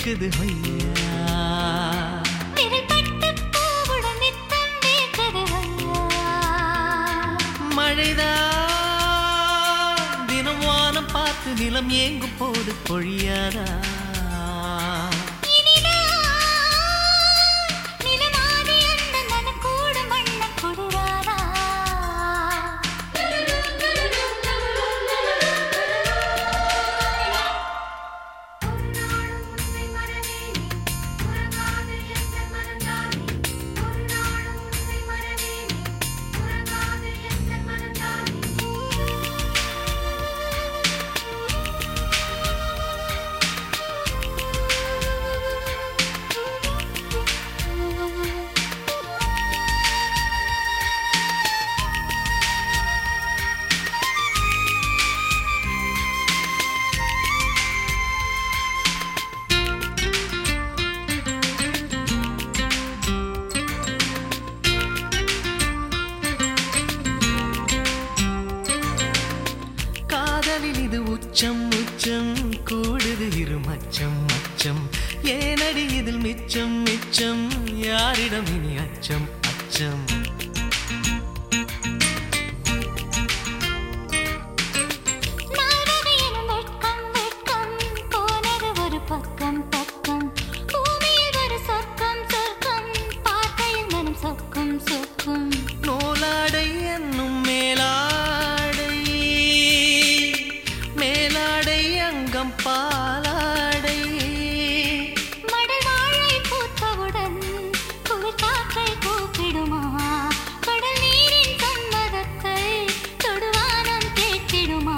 கேக்குது ஐயா விரல் பட்டு பூவுடன் நித்தம் வேர்க்குது ஐயா மழைதான் தினம் வானம் பார்த்து நிலம் ஏங்கும் போது பொழியாதா நிலமாதி அந்த நனக்கூடும் வண்ணக் குளிராதா காதலில் இது உச்சம் உச்சம் கூடுது இரு மச்சம் மச்சம் ஏனடி இதில் மிச்சம் மிச்சம் யாரிடம் இனி அச்சம் அச்சம் நாடக எனும் வெட்கம் வெட்கம் போனது ஒரு பக்கம் பக்கம் பூமியில் ஒரு சொர்க்கம் சொர்க்கம் பார்க்கையில் மனம் சொக்கும் சொக்கும் நூலாடை என்னும் மேலாடை மேலாடை அங்கம் பாலாடை மடல் வாழை பூத்தவுடன் குளிர் காற்றை கூப்பிடுமா கடல் நீரின் சம்மதத்தை தொடுவானம் கேட்டிடுமா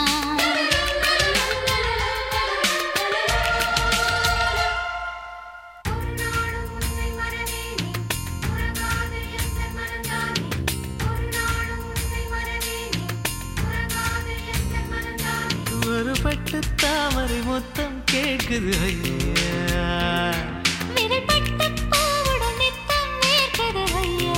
ஒரு பட்டு தாமரை மொத்தம் கேக்குது ஐயா விரல் பட்டு பூவுடன் நித்தம் வேர்க்குது ஐயா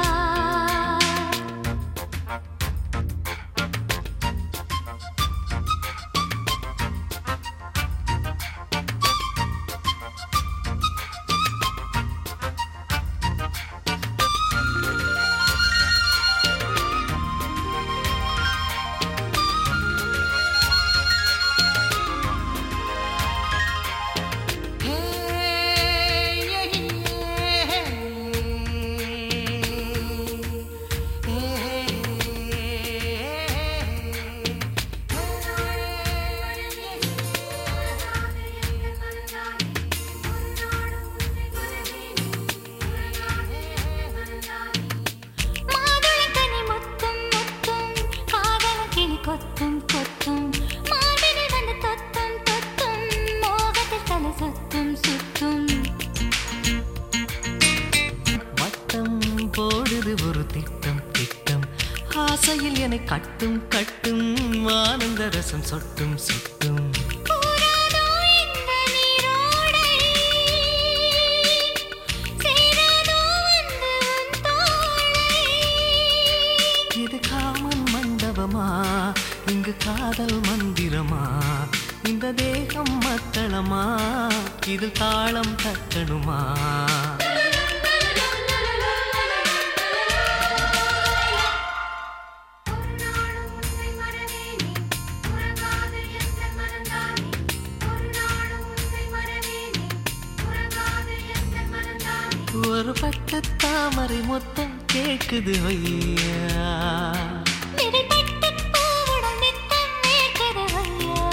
மாதுளங்கனி முத்தும் முத்தும் காதலன் கிளி கொத்தும் கொத்தும் மார்பினில் வந்து தொத்தும் தொத்தும் மோகத்தில் தலை சுத்தும் சுத்தும் வட்டம் போடுது ஒரு திட்டம் திட்டம் ஆசையில் என்னை கட்டும் கட்டும் ஆனந்த ரசம் சொட்டும் சொட்டும் கூறாதோ இந்த நீரோடை சேராதோ வந்து உன் தோளை இது காமன் மண்டபமா இங்கு காதல் மந்திரமா இந்த தேகம் மத்தளமா இது தாளம் தட்டணுமா ஒரு பட்டு தாமரை மொத்தம் கேக்குது ஐயா விரல் பட்டு பூவுடன் நித்தம் வேர்க்குது ஐயா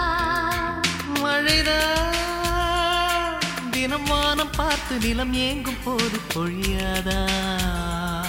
மழைதான் தினம் வானம் பார்த்து நிலம் ஏங்கும் போது பொழியாதா